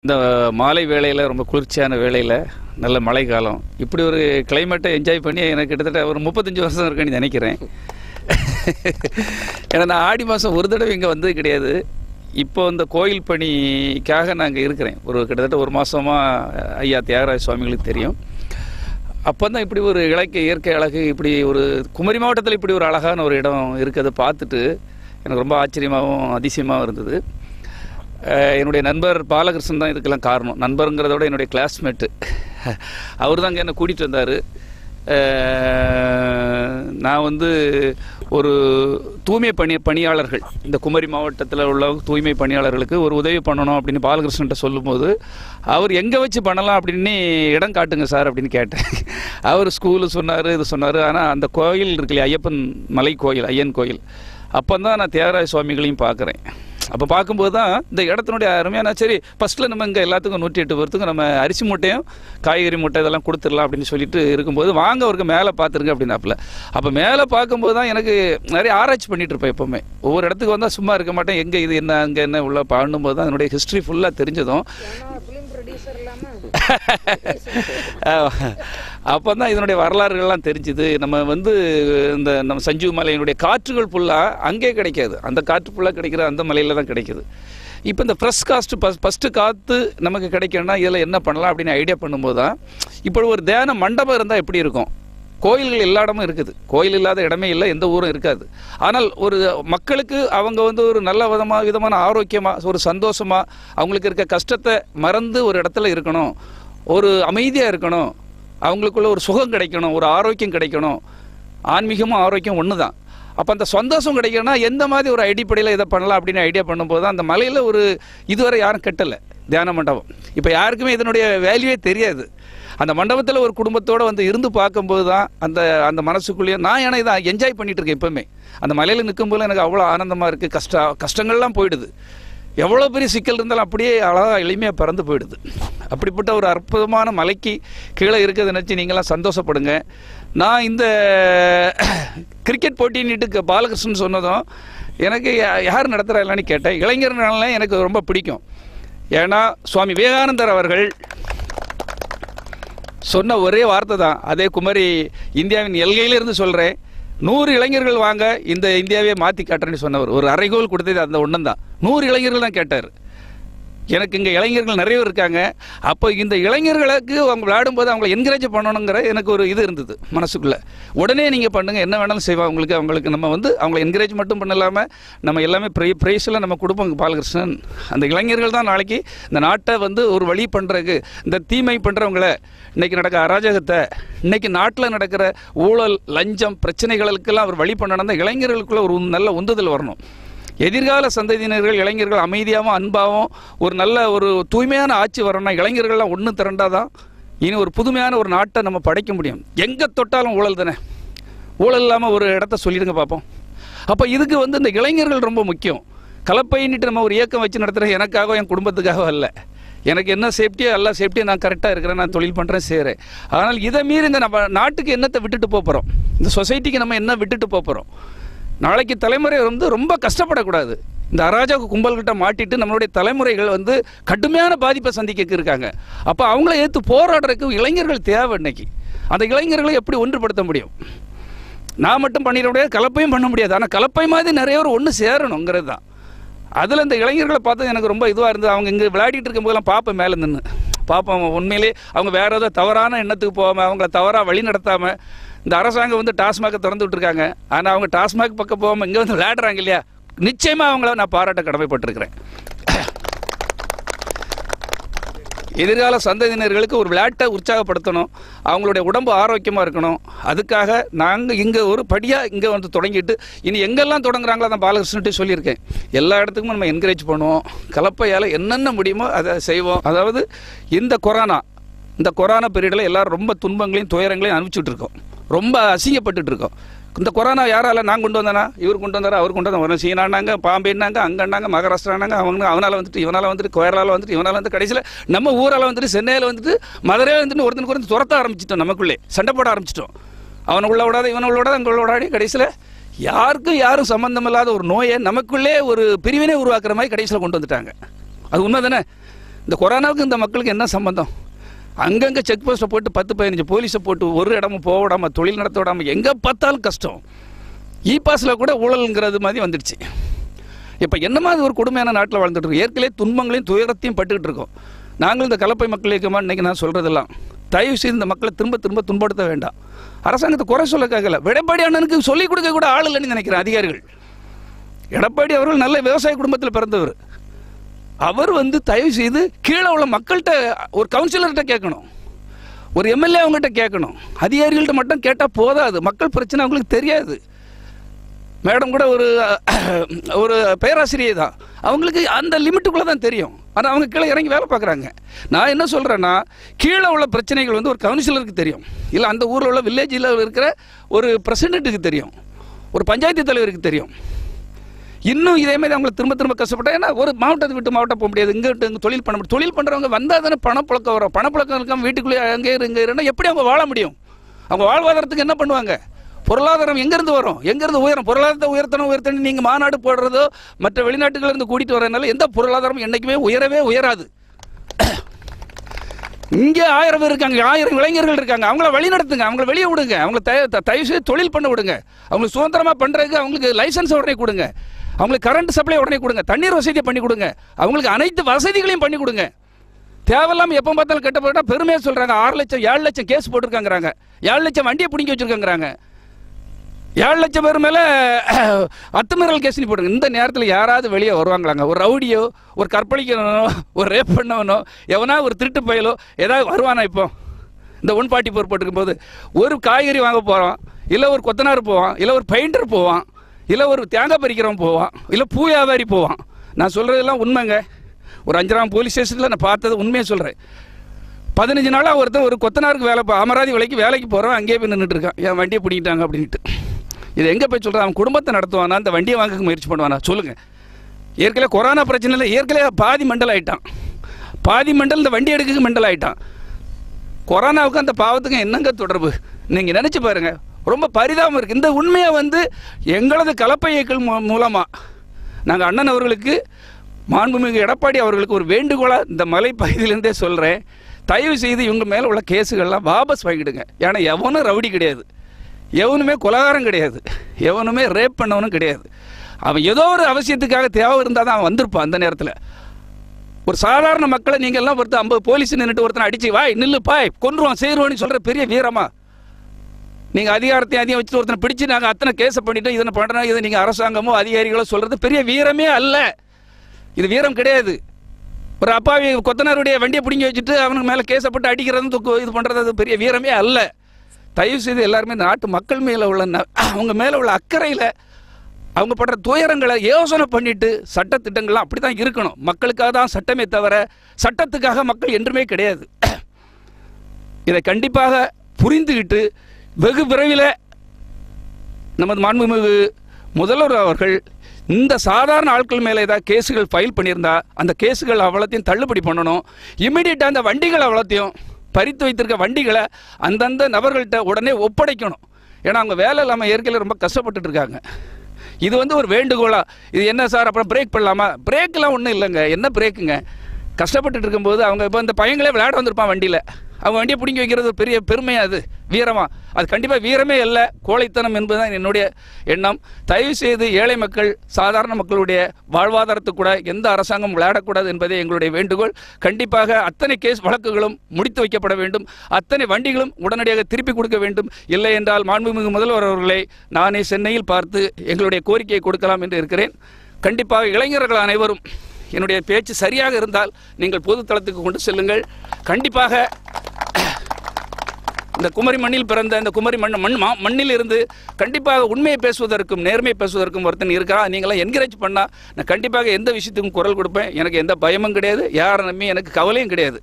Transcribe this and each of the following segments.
இந்த மாலை வேளையில் ரொம்ப குளிர்ச்சியான வேளையில் நல்ல மழை காலம் இப்படி ஒரு கிளைமேட்டை என்ஜாய் பண்ணி எனக்கு கிட்டத்தட்ட ஒரு முப்பத்தஞ்சு வருஷம் இருக்குன்னு நினைக்கிறேன் ஏன்னா நான் ஆடி மாதம் ஒரு தடவை இங்கே வந்தது கிடையாது இப்போ இந்த கோயில் பணிக்காக நான் இங்கே இருக்கிறேன் ஒரு கிட்டத்தட்ட ஒரு மாதமாக ஐயா தியாகராஜ சுவாமிகளுக்கு தெரியும் அப்போ தான் இப்படி ஒரு இலக்கிய இயற்கை அழகு இப்படி ஒரு குமரி மாவட்டத்தில் இப்படி ஒரு அழகான ஒரு இடம் இருக்கிறத பார்த்துட்டு எனக்கு ரொம்ப ஆச்சரியமாகவும் அதிசயமாகவும் இருந்தது அஹ் என்னுடைய நண்பர் பாலகிருஷ்ணன் தான் இதுக்கெல்லாம் காரணம் நண்பருங்கிறத விட என்னுடைய கிளாஸ்மேட்டு அவர் தான் என்னை கூட்டிகிட்டு வந்தார் நான் வந்து ஒரு தூய்மை பணி பணியாளர்கள் இந்த குமரி மாவட்டத்தில் உள்ள தூய்மை பணியாளர்களுக்கு ஒரு உதவி பண்ணணும் அப்படின்னு பாலகிருஷ்ணன்ட்ட சொல்லும்போது அவர் எங்கே வச்சு பண்ணலாம் அப்படின்னு இடம் காட்டுங்க சார் அப்படின்னு கேட்டேன் அவர் ஸ்கூலு சொன்னார் இது சொன்னார் ஆனால் அந்த கோயில் இருக்கு இல்லையா ஐயப்பன் மலை கோயில் ஐயன் கோயில் அப்போ தான் நான் தியாகராஜ சுவாமிகளையும் பார்க்குறேன் அப்போ பார்க்கும்போது தான் இந்த இடத்தினுடைய அருமையான சரி ஃபஸ்ட்டில் நம்ம இங்கே எல்லாத்துக்கும் நூற்றி எட்டு பேர்த்துக்கும் நம்ம அரிசி மூட்டையும் காய்கறி மூட்டை இதெல்லாம் கொடுத்துடலாம் அப்படின்னு சொல்லிட்டு இருக்கும்போது வாங்க அவருக்கு மேலே பார்த்துருங்க அப்படின்னாப்புல அப்போ மேலே பார்க்கும்போது தான் எனக்கு நிறைய ஆராய்ச்சி பண்ணிட்டு இருப்பேன் எப்போவுமே ஒவ்வொரு இடத்துக்கு வந்தால் சும்மா இருக்க மாட்டேன் எங்கே இது என்ன அங்கே என்ன உள்ள பண்ணும்போது தான் அதனுடைய ஹிஸ்ட்ரி ஃபுல்லாக தெரிஞ்சதும் ஃபிலிம் ப்ரொடியூசர் இல்லாமல் அப்போ தான் இதனுடைய வரலாறுகள்லாம் தெரிஞ்சுது நம்ம வந்து இந்த நம்ம சஞ்சீவ் மலையினுடைய காற்றுகள் ஃபுல்லாக அங்கே கிடைக்காது அந்த காற்று ஃபுல்லாக கிடைக்கிற அந்த மலையில் தான் கிடைக்குது இப்போ இந்த ஃப்ரெஷ் காஸ்ட் ஃபஸ்ட்டு காற்று நமக்கு கிடைக்கணும்னா இதில் என்ன பண்ணலாம் அப்படின்னு ஐடியா பண்ணும்போது தான் இப்போ ஒரு தியான மண்டபம் இருந்தால் எப்படி இருக்கும் கோயில்கள் எல்லா இடமும் இருக்குது கோயில் இல்லாத இடமே இல்லை எந்த ஊரும் இருக்காது ஆனால் ஒரு மக்களுக்கு அவங்க வந்து ஒரு நல்ல விதமாக விதமான ஆரோக்கியமாக ஒரு சந்தோஷமாக அவங்களுக்கு இருக்க கஷ்டத்தை மறந்து ஒரு இடத்துல இருக்கணும் ஒரு அமைதியாக இருக்கணும் அவங்களுக்குள்ள ஒரு சுகம் கிடைக்கணும் ஒரு ஆரோக்கியம் கிடைக்கணும் ஆன்மீகமும் ஆரோக்கியம் ஒன்று தான் அப்போ அந்த சந்தோஷம் கிடைக்கணும்னா எந்த மாதிரி ஒரு அடிப்படையில் இதை பண்ணலாம் அப்படின்னு ஐடியா பண்ணும்போது தான் அந்த மலையில் ஒரு இதுவரை யாரும் கட்டலை தியான மண்டபம் இப்போ யாருக்குமே இதனுடைய வேல்யூவே தெரியாது அந்த மண்டபத்தில் ஒரு குடும்பத்தோடு வந்து இருந்து பார்க்கும்போது தான் அந்த அந்த மனசுக்குள்ளேயே நான் ஏன்னா இதை என்ஜாய் பண்ணிட்டு இருக்கேன் எப்பவுமே அந்த மலையில் நிற்கும்போது எனக்கு அவ்வளோ ஆனந்தமாக இருக்குது கஷ்ட கஷ்டங்கள்லாம் போயிடுது எவ்வளோ பெரிய சிக்கல் இருந்தாலும் அப்படியே அழகாக எளிமையாக பறந்து போயிடுது அப்படிப்பட்ட ஒரு அற்புதமான மலைக்கு கீழே இருக்கிறத நினச்சி நீங்களாம் சந்தோஷப்படுங்க நான் இந்த கிரிக்கெட் போட்டின்னுட்டு பாலகிருஷ்ணன் சொன்னதும் எனக்கு யா- யார் நடத்துகிறாங்கன்னு கேட்டேன் இளைஞர்களால எனக்கு ரொம்ப பிடிக்கும் ஏன்னா சுவாமி விவேகானந்தர் அவர்கள் சொன்ன ஒரே வார்த்தை தான் அதே குமரி இந்தியாவின் எல்கையிலிருந்து சொல்கிறேன் நூறு இளைஞர்கள் வாங்க இந்த இந்தியாவே மாற்றி காட்டுறேன்னு சொன்னவர் ஒரு அரைகோல் கொடுத்தது அந்த ஒன்றும் தான் நூறு இளைஞர்கள் தான் கேட்டார் எனக்கு இங்கே இளைஞர்கள் நிறைய பேர் இருக்காங்க அப்போ இந்த இளைஞர்களுக்கு அவங்க விளையாடும்போது அவங்கள என்கரேஜ் பண்ணணுங்கிற எனக்கு ஒரு இது இருந்தது மனசுக்குள்ளே உடனே நீங்கள் பண்ணுங்கள் என்ன வேணாலும் செய்வோம் அவங்களுக்கு அவங்களுக்கு நம்ம வந்து அவங்கள என்கரேஜ் மட்டும் பண்ணலாமல் நம்ம எல்லாமே ப்ரை ப்ரைஸில் நம்ம கொடுப்போம் பாலகிருஷ்ணன் அந்த இளைஞர்கள் தான் நாளைக்கு இந்த நாட்டை வந்து ஒரு வழி பண்ணுறதுக்கு இந்த தீமை பண்ணுறவங்கள இன்னைக்கு நடக்க அராஜகத்தை இன்னைக்கு நாட்டில் நடக்கிற ஊழல் லஞ்சம் பிரச்சனைகளுக்கெல்லாம் அவர் வழி பண்ணணும்னா இளைஞர்களுக்குள்ள ஒரு நல்ல உந்துதல் வரணும் எதிர்கால சந்ததியினர்கள் இளைஞர்கள் அமைதியாகவும் அன்பாகவும் ஒரு நல்ல ஒரு தூய்மையான ஆட்சி வரணும்னா இளைஞர்கள்லாம் ஒன்று திரண்டாதான் இனி ஒரு புதுமையான ஒரு நாட்டை நம்ம படைக்க முடியும் எங்கே தொட்டாலும் ஊழல் தானே ஊழல் இல்லாமல் ஒரு இடத்த சொல்லிடுங்க பார்ப்போம் அப்போ இதுக்கு வந்து இந்த இளைஞர்கள் ரொம்ப முக்கியம் கலப்பைன்னுட்டு நம்ம ஒரு இயக்கம் வச்சு நடத்துகிற எனக்காக என் குடும்பத்துக்காக அல்ல எனக்கு என்ன சேஃப்டியோ எல்லா சேஃப்டியும் நான் கரெக்டாக இருக்கிறேன் நான் தொழில் பண்ணுறேன் செய்கிறேன் ஆனால் இதை மீறி இந்த நம்ம நாட்டுக்கு என்னத்தை விட்டுட்டு போப் போகிறோம் இந்த சொசைட்டிக்கு நம்ம என்ன விட்டுட்டு போப் போகிறோம் நாளைக்கு தலைமுறை வந்து ரொம்ப கஷ்டப்படக்கூடாது இந்த அராஜக கும்பல்கிட்ட மாட்டிட்டு நம்மளுடைய தலைமுறைகள் வந்து கடுமையான பாதிப்பை சந்திக்க இருக்காங்க அப்போ அவங்கள ஏற்று போராடுறதுக்கு இளைஞர்கள் தேவை இன்னைக்கு அந்த இளைஞர்களை எப்படி ஒன்றுபடுத்த முடியும் நான் மட்டும் பண்ணிட முடியாது கலப்பையும் பண்ண முடியாது ஆனால் கலப்பை மாதிரி நிறைய பேர் ஒன்று சேரணுங்கிறது தான் அதில் இந்த இளைஞர்களை பார்த்து எனக்கு ரொம்ப இதுவாக இருந்தது அவங்க இங்கே விளையாடிட்டு இருக்கும்போதெல்லாம் பார்ப்பேன் மேலே நின்று பார்ப்போம் உண்மையிலே அவங்க வேற ஏதோ தவறான எண்ணத்துக்கு போகாமல் அவங்கள தவறாக வழி நடத்தாமல் இந்த அரசாங்கம் வந்து டாஸ்மாகை திறந்து விட்டுருக்காங்க ஆனால் அவங்க டாஸ்மாக் பக்கம் போகாமல் இங்கே வந்து விளையாடுறாங்க இல்லையா நிச்சயமாக அவங்கள நான் பாராட்ட கடமைப்பட்டிருக்கிறேன் எதிர்கால சந்ததியினர்களுக்கு ஒரு விளையாட்டை உற்சாகப்படுத்தணும் அவங்களுடைய உடம்பு ஆரோக்கியமாக இருக்கணும் அதுக்காக நாங்கள் இங்கே ஒரு படியாக இங்கே வந்து தொடங்கிட்டு இனி எங்கெல்லாம் தொடங்குறாங்களோ நான் பாலகிருஷ்ணன்ட்டு சொல்லியிருக்கேன் எல்லா இடத்துக்கும் நம்ம என்கரேஜ் பண்ணுவோம் கலப்பையால் என்னென்ன முடியுமோ அதை செய்வோம் அதாவது இந்த கொரோனா இந்த கொரோனா பீரியடில் எல்லாரும் ரொம்ப துன்பங்களையும் துயரங்களையும் அனுப்பிச்சுட்டு இருக்கோம் ரொம்ப அசிங்கப்பட்டுட்டு இருக்கோம் இந்த கொரோனா யாரால நான் கொண்டு வந்தேனா இவர் கொண்டு வந்தாரா அவர் கொண்டு வந்தார் சீனானாங்க பாம்பேனாங்க அங்கன்னாங்க மகாராஷ்டிரானாங்க அவங்க அவனால வந்துட்டு இவனால வந்துட்டு கேரளால வந்துட்டு இவனால வந்து கடைசியில் நம்ம ஊரால வந்துட்டு சென்னையில் வந்துட்டு மதுரையில் வந்துட்டு ஒருத்தனுக்கு ஒருத்தன் துரத்த ஆரம்பிச்சிட்டோம் நமக்குள்ளே சண்டை போட ஆரம்பிச்சிட்டோம் அவனை உள்ள விடாத இவனை உள்ள விடாத அங்கே உள்ள விடாடி கடைசியில் யாருக்கும் யாரும் சம்பந்தம் இல்லாத ஒரு நோயை நமக்குள்ளே ஒரு பிரிவினை உருவாக்குற மாதிரி கடைசியில் கொண்டு வந்துட்டாங்க அது உண்மை தானே இந்த கொரோனாவுக்கு இந்த மக்களுக்கு என்ன சம்பந்தம் அங்கங்கே செக் போஸ்ட்டை போட்டு பத்து பதினஞ்சு போலீஸை போட்டு ஒரு இடமும் போக விடாம தொழில் நடத்த விடாம எங்கே பார்த்தாலும் கஷ்டம் இ பாஸில் கூட ஊழலுங்கிறது மாதிரி வந்துடுச்சு இப்போ என்ன மாதிரி ஒரு கொடுமையான நாட்டில் வாழ்ந்துட்டு இருக்கோம் ஏற்கனவே துன்பங்களையும் துயரத்தையும் பட்டுக்கிட்டு இருக்கோம் நாங்கள் இந்த கலப்பை மக்கள் இயக்கமாக இன்றைக்கி நான் சொல்கிறதெல்லாம் தயவு செய்து இந்த மக்களை திரும்ப திரும்ப துன்படுத்த வேண்டாம் அரசாங்கத்தை குறை சொல்ல கேட்கல எடப்பாடி அண்ணனுக்கு சொல்லிக் கொடுக்க கூட ஆள் இல்லைன்னு நினைக்கிறேன் அதிகாரிகள் எடப்பாடி அவர்கள் நல்ல விவசாய குடும்பத்தில் பிறந்தவர் அவர் வந்து தயவு செய்து கீழே உள்ள மக்கள்கிட்ட ஒரு கவுன்சிலர்கிட்ட கேட்கணும் ஒரு எம்எல்ஏ அவங்ககிட்ட கேட்கணும் அதிகாரிகள்கிட்ட மட்டும் கேட்டால் போதாது மக்கள் பிரச்சனை அவங்களுக்கு தெரியாது மேடம் கூட ஒரு ஒரு பேராசிரியை தான் அவங்களுக்கு அந்த லிமிட்டுக்குள்ளே தான் தெரியும் ஆனால் அவங்க கீழே இறங்கி வேலை பார்க்குறாங்க நான் என்ன சொல்கிறேன்னா கீழே உள்ள பிரச்சனைகள் வந்து ஒரு கவுன்சிலருக்கு தெரியும் இல்லை அந்த ஊரில் உள்ள வில்லேஜில் இருக்கிற ஒரு பிரசிடெண்ட்டுக்கு தெரியும் ஒரு பஞ்சாயத்து தலைவருக்கு தெரியும் இன்னும் இதே மாதிரி அவங்களை திரும்ப திரும்ப கஷ்டப்பட்டா ஏன்னா ஒரு மாவட்டத்தை விட்டு மாவட்டம் போக முடியாது இங்கே விட்டு இங்கே தொழில் பண்ண முடியும் தொழில் பண்ணுறவங்க வந்தால் தானே பணப்புழக்கம் வரும் பணப்புழக்கம் இருக்காம வீட்டுக்குள்ளேயே அங்கே இரு இங்கே இருந்தால் எப்படி அவங்க வாழ முடியும் அவங்க வாழ்வாதாரத்துக்கு என்ன பண்ணுவாங்க பொருளாதாரம் எங்கேருந்து வரும் எங்கேருந்து உயரும் பொருளாதாரத்தை உயர்த்தணும் உயர்த்தணும் நீங்கள் மாநாடு போடுறதோ மற்ற வெளிநாட்டுகளில் இருந்து கூட்டிகிட்டு வரதுனால எந்த பொருளாதாரமும் என்றைக்குமே உயரவே உயராது இங்கே ஆயிரம் பேர் இருக்காங்க ஆயிரம் இளைஞர்கள் இருக்காங்க அவங்கள வழி நடத்துங்க அவங்கள வெளியே விடுங்க அவங்கள தய த- தயவு செய்து தொழில் பண்ண விடுங்க அவங்களுக்கு சுதந்திரமாக பண்ணுறதுக்கு அவங்களுக்கு லைசன்ஸ் உடனே கொடுங்க அவங்களுக்கு கரண்ட் சப்ளை உடனே கொடுங்க தண்ணீர் வசதியை பண்ணி கொடுங்க அவங்களுக்கு அனைத்து வசதிகளையும் பண்ணி கொடுங்க தேவையில்லாமல் எப்போ பார்த்தாலும் கெட்ட போட்டால் பெருமையாக சொல்கிறாங்க ஆறு லட்சம் ஏழு லட்சம் கேஸ் போட்டிருக்காங்கிறாங்க ஏழு லட்சம் வண்டியை பிடிங்கி வச்சுருக்காங்கிறாங்க ஏழு லட்சம் பேர் மேலே அத்துமீறல் கேஸ் போடுங்க இந்த நேரத்தில் யாராவது வெளியே வருவாங்களாங்க ஒரு ரவுடியோ ஒரு கற்பழிக்கிறவனோ ஒரு ரேப் பண்ணவனோ எவனா ஒரு திருட்டு பயலோ ஏதாவது வருவானா இப்போ இந்த ஒன் பார்ட்டி போர் போட்டிருக்கும் போது ஒரு காய்கறி வாங்க போகிறான் இல்லை ஒரு கொத்தனார் போவான் இல்லை ஒரு பெயிண்டர் போவான் இல்லை ஒரு தேங்காய் பறிக்கிறவன் போவான் இல்லை பூ வியாபாரி போவான் நான் சொல்கிறதெல்லாம் உண்மைங்க ஒரு அஞ்சராம் போலீஸ் ஸ்டேஷனில் நான் பார்த்தது உண்மையை சொல்கிறேன் பதினஞ்சு நாளாக ஒருத்தன் ஒரு கொத்தனாருக்கு வேலை பா- அமராதி விலைக்கு வேலைக்கு போகிறவன் அங்கேயே போய் நின்றுட்டு இருக்கான் என் வண்டியை பிடிக்கிட்டாங்க அப்படின்ட்டு இது எங்கே போய் சொல்கிறான் அவன் குடும்பத்தை நடத்துவானா அந்த வண்டியை வாங்க முயற்சி பண்ணுவானா சொல்லுங்கள் ஏற்கனவே கொரோனா பிரச்சனையில் ஏற்கனவே பாதி மண்டல் ஆயிட்டான் பாதி மண்டல் இந்த வண்டி எடுக்க மண்டல் ஆயிட்டான் கொரோனாவுக்கு அந்த பாவத்துக்கும் என்னங்க தொடர்பு நீங்கள் நினச்சி பாருங்கள் ரொம்ப பரிதாபம் இருக்குது இந்த உண்மையை வந்து எங்களது கலப்பை இயக்கல் மூ மூலமாக நாங்கள் அண்ணன் அவர்களுக்கு மாண்புமிகு எடப்பாடி அவர்களுக்கு ஒரு வேண்டுகோளாக இந்த மலைப்பகுதியிலேருந்தே சொல்கிறேன் தயவு செய்து இவங்க மேலே உள்ள கேஸுகள்லாம் வாபஸ் வாங்கிடுங்க ஏன்னா எவனும் ரவுடி கிடையாது எவனுமே கொலகாரம் கிடையாது எவனுமே ரேப் பண்ணவனும் கிடையாது அவன் ஏதோ ஒரு அவசியத்துக்காக தேவை இருந்தால் தான் அவன் வந்திருப்பான் அந்த நேரத்தில் ஒரு சாதாரண மக்களை நீங்கள் எல்லாம் ஒருத்தர் ஐம்பது போலீஸ் நின்றுட்டு ஒருத்தனை அடிச்சு வாய் நில்லு பாய் கொன்றுவான் சேருவான்னு சொல்கிற பெரிய வீரமா நீங்கள் அதிகாரத்தையும் அதிகம் வச்சுட்டு ஒருத்தனை பிடிச்சு நாங்கள் அத்தனை கேஸை பண்ணிட்டோம் இதனை பண்ணுறோம் இதை நீங்கள் அரசாங்கமோ அதிகாரிகளோ சொல்கிறது பெரிய வீரமே அல்ல இது வீரம் கிடையாது ஒரு அப்பாவி கொத்தனாருடைய வண்டியை பிடிங்கி வச்சுட்டு அவனுக்கு மேலே கேஸை போட்டு அடிக்கிறது தூக்கு இது பண்ணுறது அது பெரிய வீரமே அல்ல தயவு செய்து எல்லாருமே இந்த நாட்டு மக்கள் மேலே உள்ள ந- அவங்க மேலே உள்ள அக்கறையில் அவங்க படுற துயரங்களை யோசனை பண்ணிட்டு சட்டத்திட்டங்கள்லாம் அப்படி தான் இருக்கணும் மக்களுக்காக தான் சட்டமே தவிர சட்டத்துக்காக மக்கள் என்றுமே கிடையாது இதை கண்டிப்பாக புரிந்துகிட்டு வெகு விரைவில் நமது மாண்புமிகு முதல்வர் அவர்கள் இந்த சாதாரண ஆட்கள் மேலே ஏதாவது கேஸுகள் ஃபைல் பண்ணியிருந்தா அந்த கேஸுகள் அவ்வளோத்தையும் தள்ளுபடி பண்ணணும் இம்மிடியட்டாக அந்த வண்டிகள் அவ்வளோத்தையும் பறித்து வைத்திருக்க வண்டிகளை அந்தந்த நபர்கள்ட்ட உடனே ஒப்படைக்கணும் ஏன்னா அவங்க வேலை இல்லாமல் ஏற்கனவே ரொம்ப கஷ்டப்பட்டுட்டு இருக்காங்க இது வந்து ஒரு வேண்டுகோளா இது என்ன சார் அப்புறம் பிரேக் பண்ணலாமா பிரேக்கெலாம் ஒன்றும் இல்லைங்க என்ன பிரேக்குங்க கஷ்டப்பட்டுட்டு இருக்கும்போது அவங்க இப்போ இந்த பையங்களே விளையாட வந்திருப்பான் வண்டியில் அவங்க வண்டியை பிடிங்கி வைக்கிறது ஒரு பெரிய பெருமையா அது வீரமா அது கண்டிப்பாக வீரமே இல்லை கோழைத்தனம் என்பதுதான் என்னுடைய எண்ணம் தயவு செய்து ஏழை மக்கள் சாதாரண மக்களுடைய வாழ்வாதாரத்துக்கு கூட எந்த அரசாங்கம் விளையாடக்கூடாது என்பதே எங்களுடைய வேண்டுகோள் கண்டிப்பாக அத்தனை கேஸ் வழக்குகளும் முடித்து வைக்கப்பட வேண்டும் அத்தனை வண்டிகளும் உடனடியாக திருப்பி கொடுக்க வேண்டும் இல்லை என்றால் மாண்புமிகு முதல்வர் அவர்களை நானே சென்னையில் பார்த்து எங்களுடைய கோரிக்கையை கொடுக்கலாம் என்று இருக்கிறேன் கண்டிப்பாக இளைஞர்கள் அனைவரும் என்னுடைய பேச்சு சரியாக இருந்தால் நீங்கள் பொது தளத்துக்கு கொண்டு செல்லுங்கள் கண்டிப்பாக இந்த குமரி மண்ணில் பிறந்த இந்த குமரி மண் மண் மா- மண்ணில் இருந்து கண்டிப்பாக உண்மையை பேசுவதற்கும் நேர்மை பேசுவதற்கும் ஒருத்தன் இருக்கிறான் நீங்களாம் என்கரேஜ் பண்ணா நான் கண்டிப்பாக எந்த விஷயத்துக்கும் குரல் கொடுப்பேன் எனக்கு எந்த பயமும் கிடையாது யாரை நம்பி எனக்கு கவலையும் கிடையாது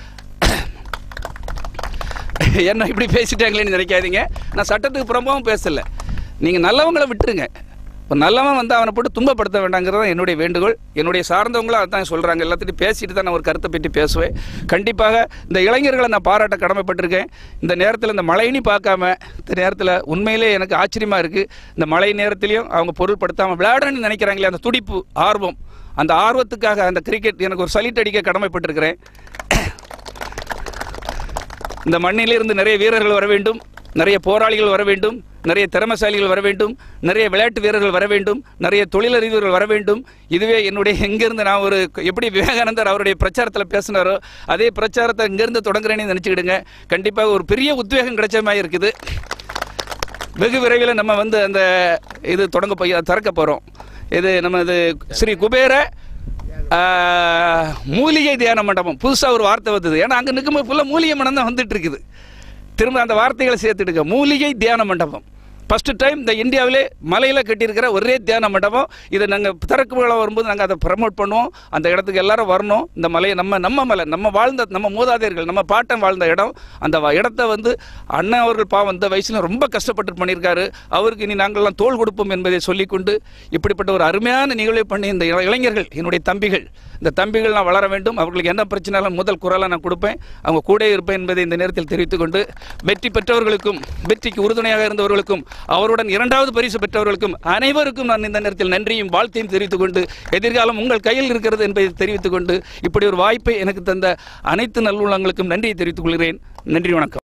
என்ன இப்படி பேசிட்டாங்களேன்னு நினைக்காதீங்க நான் சட்டத்துக்கு புறம்பாவும் பேசல நீங்கள் நல்லவங்களை விட்டுருங்க இப்போ நல்லவன் வந்து அவனை போட்டு துன்பப்படுத்த வேண்டாங்கிறது தான் என்னுடைய வேண்டுகோள் என்னுடைய சார்ந்தவங்களும் அதான் சொல்கிறாங்க எல்லாத்திட்டையும் பேசிட்டு தான் நான் ஒரு கருத்தை பற்றி பேசுவேன் கண்டிப்பாக இந்த இளைஞர்களை நான் பாராட்ட கடமைப்பட்டிருக்கேன் இந்த நேரத்தில் இந்த மழைன்னு பார்க்காம இந்த நேரத்தில் உண்மையிலே எனக்கு ஆச்சரியமாக இருக்குது இந்த மழை நேரத்திலையும் அவங்க பொருட்படுத்தாமல் விளையாடணும்னு நினைக்கிறாங்களே அந்த துடிப்பு ஆர்வம் அந்த ஆர்வத்துக்காக அந்த கிரிக்கெட் எனக்கு ஒரு சலிட் அடிக்க கடமைப்பட்டிருக்கிறேன் இந்த மண்ணிலிருந்து நிறைய வீரர்கள் வர வேண்டும் நிறைய போராளிகள் வர வேண்டும் நிறைய திறமசாலிகள் வர வேண்டும் நிறைய விளையாட்டு வீரர்கள் வர வேண்டும் நிறைய தொழிலதிபர்கள் வர வேண்டும் இதுவே என்னுடைய எங்கேருந்து நான் ஒரு எப்படி விவேகானந்தர் அவருடைய பிரச்சாரத்தில் பேசினாரோ அதே பிரச்சாரத்தை இங்கேருந்து தொடங்குறேன்னு நினச்சிக்கிடுங்க கண்டிப்பாக ஒரு பெரிய உத்வேகம் கிடைச்ச மாதிரி இருக்குது வெகு விரைவில் நம்ம வந்து அந்த இது தொடங்க போய் திறக்க போகிறோம் இது நம்ம இது ஸ்ரீ குபேர ஆ, மூலிகை தியான மண்டபம் புதுசாக ஒரு வார்த்தை வந்தது ஏன்னா அங்கே நிற்கும்போது ஃபுல்லாக மூலிகை மனம் தான் வந்துட்டு இருக்குது திரும்ப அந்த வார்த்தைகளை சேர்த்துடுங்க மூலிகை தியான மண்டபம் ஃபஸ்ட்டு டைம் இந்த இந்தியாவிலே மலையில் கட்டியிருக்கிற ஒரே தியான மண்டபம் இதை நாங்கள் திறக்கு விழா வரும்போது நாங்கள் அதை ப்ரமோட் பண்ணுவோம் அந்த இடத்துக்கு எல்லாரும் வரணும் இந்த மலையை நம்ம நம்ம மலை நம்ம வாழ்ந்த நம்ம மூதாதையர்கள் நம்ம பாட்டன் வாழ்ந்த இடம் அந்த வ- இடத்த வந்து அண்ணன் அவர்கள் பாவம் இந்த வயசில் ரொம்ப கஷ்டப்பட்டு பண்ணியிருக்காரு அவருக்கு இனி நாங்கள்லாம் தோள் கொடுப்போம் என்பதை சொல்லிக்கொண்டு இப்படிப்பட்ட ஒரு அருமையான நிகழ்வை பண்ணி இந்த இள- இளைஞர்கள் என்னுடைய தம்பிகள் இந்த தம்பிகள் நான் வளர வேண்டும் அவர்களுக்கு என்ன பிரச்சனைனாலும் முதல் குரலை நான் கொடுப்பேன் அவங்க கூட இருப்பேன் என்பதை இந்த நேரத்தில் தெரிவித்துக் கொண்டு வெற்றி பெற்றவர்களுக்கும் வெற்றிக்கு உறுதுணையாக இருந்தவர்களுக்கும் அவருடன் இரண்டாவது பரிசு பெற்றவர்களுக்கும் அனைவருக்கும் நான் இந்த நேரத்தில் நன்றியும் வாழ்த்தையும் தெரிவித்துக் கொண்டு எதிர்காலம் உங்கள் கையில் இருக்கிறது என்பதை தெரிவித்துக் கொண்டு இப்படி ஒரு வாய்ப்பை எனக்கு தந்த அனைத்து நல்லுள்ளங்களுக்கும் நன்றியை தெரிவித்துக் கொள்கிறேன் நன்றி வணக்கம்